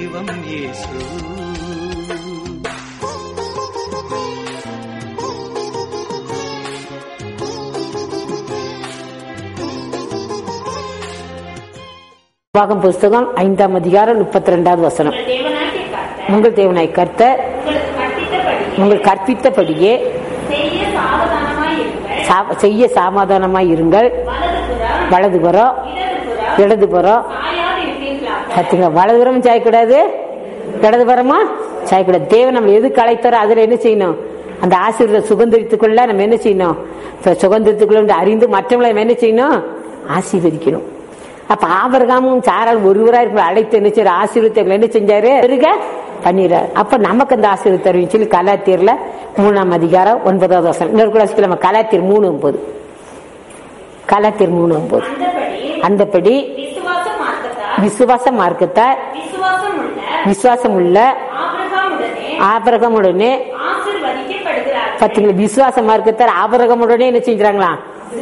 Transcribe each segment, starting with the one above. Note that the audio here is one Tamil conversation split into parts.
தெய்வம் இயேசு பாகம் புஸ்தகம் ஐந்தாம் அதிகாரம் முப்பத்தி ரெண்டாவது வசனம் உங்கள் தேவனாகிய கர்த்தர் உங்கள் தேவனாய் கர்த்தர் உங்களுக்கு கற்பித்தபடியே உங்கள் கற்பித்தபடியே செய்ய சாவதானமாய் இருங்கள் சா- செய்ய சமாதானமாய் இருங்கள் வலதுபுறம் வலதுபுறம் இடதுபுறம் இடதுபுறம் சாயாது இருப்பீர்களாக பார்த்தீங்களா வலதுபுறம் சாயக்கூடாது இடதுபுறமா சாயக்கூடாது தேவன் நம்ம எதுக்கு அழைத்தாரோ அதுல என்ன செய்யணும் அந்த ஆசீர்வாத சுதந்திரத்துக்குள்ள நம்ம என்ன செய்யணும் இப்ப சுதந்திரத்துக்குள்ள அறிந்து மற்றவங்களை நம்ம என்ன செய்யணும் ஆசீர்வதிக்கணும் அப்ப ஆபரகாமும் சாரால் ஒருவரா இருக்கிற அழைத்து என்ன செய்யற ஆசீர்வத்தை என்ன செஞ்சாரு இருக பண்ணிடுறாரு அப்ப நமக்கு அந்த ஆசீர்வாத தருவின்னு சொல்லி கலாத்தியர்ல மூணாம் அதிகாரம் ஒன்பதாவது வசனம் இன்னொரு கூட நம்ம கலாத்தியர் மூணு ஒன்பது கலாத்தியர் மூணு ஒன்பது அந்தபடி அந்தபடி விசுவாச மார்க்கத்தால் விசுவாச மார்க்கத்தார் விசுவாசம் உள்ள விசுவாசம் உள்ள ஆபிரகாமுடனே ஆபரகமுடனே ஆசீர்வதிக்கப்படுகிறார்கள் பார்த்தீங்களா விசுவாச மார்க்கத்தார் ஆபரகமுடனே என்ன செஞ்சாங்களா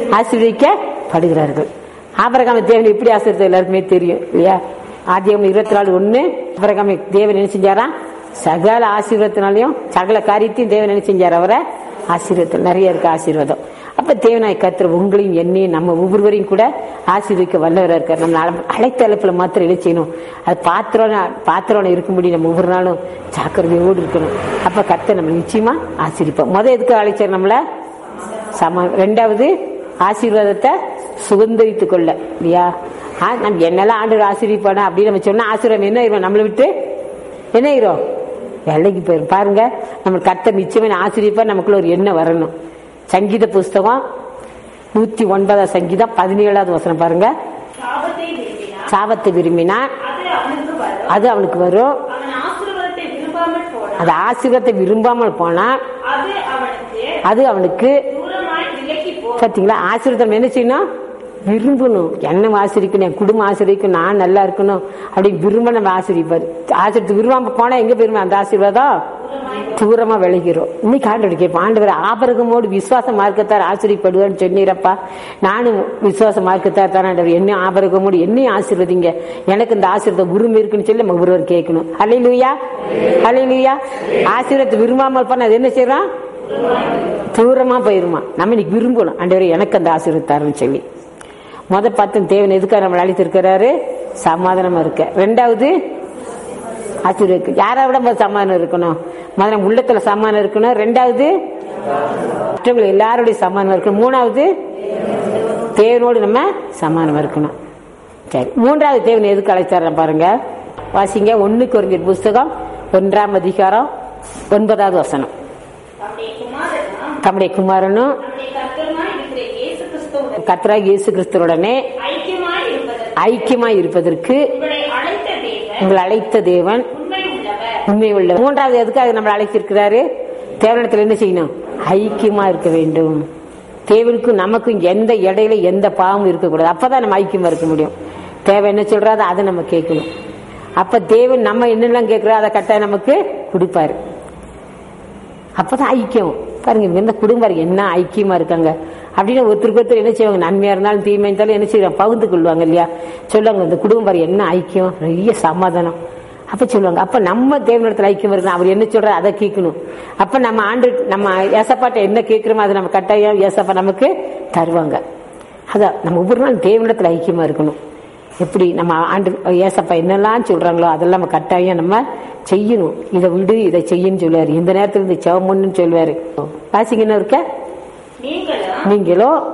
ஆசீர்வதிக்கப்படுகிறார்கள் ஆபரகாம தேவன் எப்படி ஆசீர்வதி எல்லாருக்குமே தெரியும் இல்லையா ஆதியம் இருபத்தி நாலு ஒண்ணு ஆபரகாம தேவன் என்ன செஞ்சாரா சகல ஆசீர்வாதத்தினாலையும் சகல காரியத்தையும் தேவன் என்ன செஞ்சார் அவரை ஆசீர்வாதம் நிறைய இருக்கு ஆசீர்வாதம் அப்ப தேவனாய் கத்திர உங்களையும் என்னையும் நம்ம ஒவ்வொருவரையும் கூட ஆசீர்வதிக்க வல்லவரா இருக்கார் நம்ம அழ- அழைத்த அழைப்புல மாத்திரம் என்ன செய்யணும் அது பாத்திரம் பாத்திரம் இருக்கும்படி நம்ம ஒவ்வொரு நாளும் ஜாக்கிரதையோடு இருக்கணும் அப்ப கத்தை நம்ம நிச்சயமா ஆசீர்விப்போம் முத எதுக்கு அழைச்சார் நம்மள சம ரெண்டாவது ஆசீர்வாதத்தை சுதந்திரித்துக் கொள்ள இல்லையா ஆ, நம்ம என்னெல்லாம் ஆண்டு ஆசீர்விப்பானா அப்படின்னு நம்ம சொன்னா ஆசீர்வாதம் என்ன ஆயிரும் நம்மளை விட்டு என்ன ஆயிரும் வேலைக்கு போயிரும் பாருங்க நம்ம கத்த நிச்சயமே ஆசிரியப்பா நமக்குள்ள ஒரு எண்ணம் வரணும் சங்கீத புஸ்தகம் நூத்தி ஒன்பதாம் சங்கீதம் பதினேழாவது வசனம் பாருங்க சாபத்தை விரும்பினார் சாபத்தை விரும்பினான் அது அவனுக்கு வரும் அது அவனுக்கு வரும் அவன் ஆசீர்வாதத்தை விரும்பாமல் போனான் அது ஆசீர்வாதத்தை விரும்பாமல் போனான் அது அவனுக்கு அது அவனுக்கு தூரமாய் விலக்கி போ பாத்தீங்களா ஆசீர்வாதம் என்ன செய்யணும் விரும்பணும் என்ன ஆசிரிக்கணும் என் குடும்பம் ஆசிரியக்கும் நான் நல்லா இருக்கணும் அப்படி விரும்ப நம்ம ஆசிரிப்பாரு ஆசிரியத்து விரும்பாம போனா எங்க போயிருமே அந்த ஆசீர்வாதம் தூரமா விளைகிறோம் இன்னைக்கு ஆண்டு கேட்போம் ஆண்டவர் ஆபரகமோடு விசுவாச மார்க்கத்தார் ஆசிரியப்படுவார்னு சொன்னீரப்பா நானும் விசுவாச மார்க்கத்தார் தான் ஆண்டவர் என்ன ஆபரகமோடு என்னையும் ஆசீர்வதிங்க எனக்கு இந்த ஆசீர்வாதம் உரிமை இருக்குன்னு சொல்லி நம்ம ஒருவர் கேட்கணும் ஹalleluya ஹalleluya ஆசீர்வாதத்தை விரும்பாமல் போனா அது என்ன செய்யறோம் தூரமா போயிருமா நம்ம இன்னைக்கு விரும்பணும் ஆண்டவரே எனக்கு அந்த ஆசீர்வத்தாருன்னு சொல்லி முத பார்த்து தேவன் எதுக்காக நம்மளை அழைத்திருக்கிறாரு சமாதானமா இருக்க ரெண்டாவது ஆசீர்வதிக்கு யாரை விட முதல்ல சமாதானம் இருக்கணும் முதல்ல நம்ம உள்ளத்துல சமாதானம் இருக்கணும் ரெண்டாவது மற்றவங்க எல்லாருடைய சமாதானம் இருக்கணும் மூணாவது தேவனோடு நம்ம சமாதானம் இருக்கணும் சரி மூன்றாவது தேவன் எதுக்கு அழைச்சார பாருங்க வாசிங்க ஒண்ணு குறைஞ்ச புஸ்தகம் ஒன்றாம் அதிகாரம் ஒன்பதாவது வசனம் நம்முடைய குமாரனும் தம்முடைய குமாரனும் நம்முடைய கர்த்தருமாய் இருக்கிற இயேசு கிறிஸ்துவுடன் கத்ராக இயேசு கிறிஸ்துவுடனே ஐக்கியமாய் இருப்பதற்கு ஐக்கியமாய் இருப்பதற்கு உங்களை அழைத்த தேவன் உங்களை அழைத்த தேவன் உண்மை உள்ளவர் உண்மை உள்ள மூன்றாவது எதுக்காக நம்மளை அழைத்திருக்கிறாரு தேவனத்தில் என்ன செய்யணும் ஐக்கியமா இருக்க வேண்டும் தேவனுக்கும் நமக்கும் எந்த இடையில எந்த பாவமும் இருக்கக்கூடாது அப்பதான் நம்ம ஐக்கியமா இருக்க முடியும் தேவை என்ன சொல்றாதோ அதை நம்ம கேட்கணும் அப்ப தேவன் நம்ம என்னெல்லாம் கேட்கிறோம் அதை கட்டாயம் நமக்கு கொடுப்பாரு அப்பதான் ஐக்கியம் பாருங்க இவங்க இந்த குடும்பம் என்ன ஐக்கியமா இருக்காங்க அப்படின்னு ஒருத்தருக்கு ஒருத்தர் என்ன செய்வாங்க நன்மையா இருந்தாலும் தீமை இருந்தாலும் என்ன செய்வாங்க பகிர்ந்து கொள்வாங்க இல்லையா சொல்லுவாங்க இந்த குடும்பம் என்ன ஐக்கியம் நிறைய சமாதானம் அப்ப சொல்லுவாங்க அப்ப நம்ம தேவனிடத்துல ஐக்கியம் இருக்கணும் அவர் என்ன சொல்ற அதை கேட்கணும் அப்ப நம்ம ஆண்டு நம்ம ஏசப்பாட்ட என்ன கேட்கிறோமோ அதை நம்ம கட்டாயம் ஏசப்பா நமக்கு தருவாங்க அதான் நம்ம ஒவ்வொரு நாள் தேவனிடத்துல ஐக்கியமா இருக்கணும் எப்படி நம்ம ஆண்டு ஏசப்பா என்னெல்லாம் சொல்றாங்களோ அதெல்லாம் நம்ம கட்டாயம் நம்ம செய்யணும் இதை விடு இதை செய்யன்னு சொல்லுவாரு இந்த நேரத்துல இந்த செவம் சொல்லுவாரு வாசிங்க என்ன இருக்க நீங்களும் நீங்களோ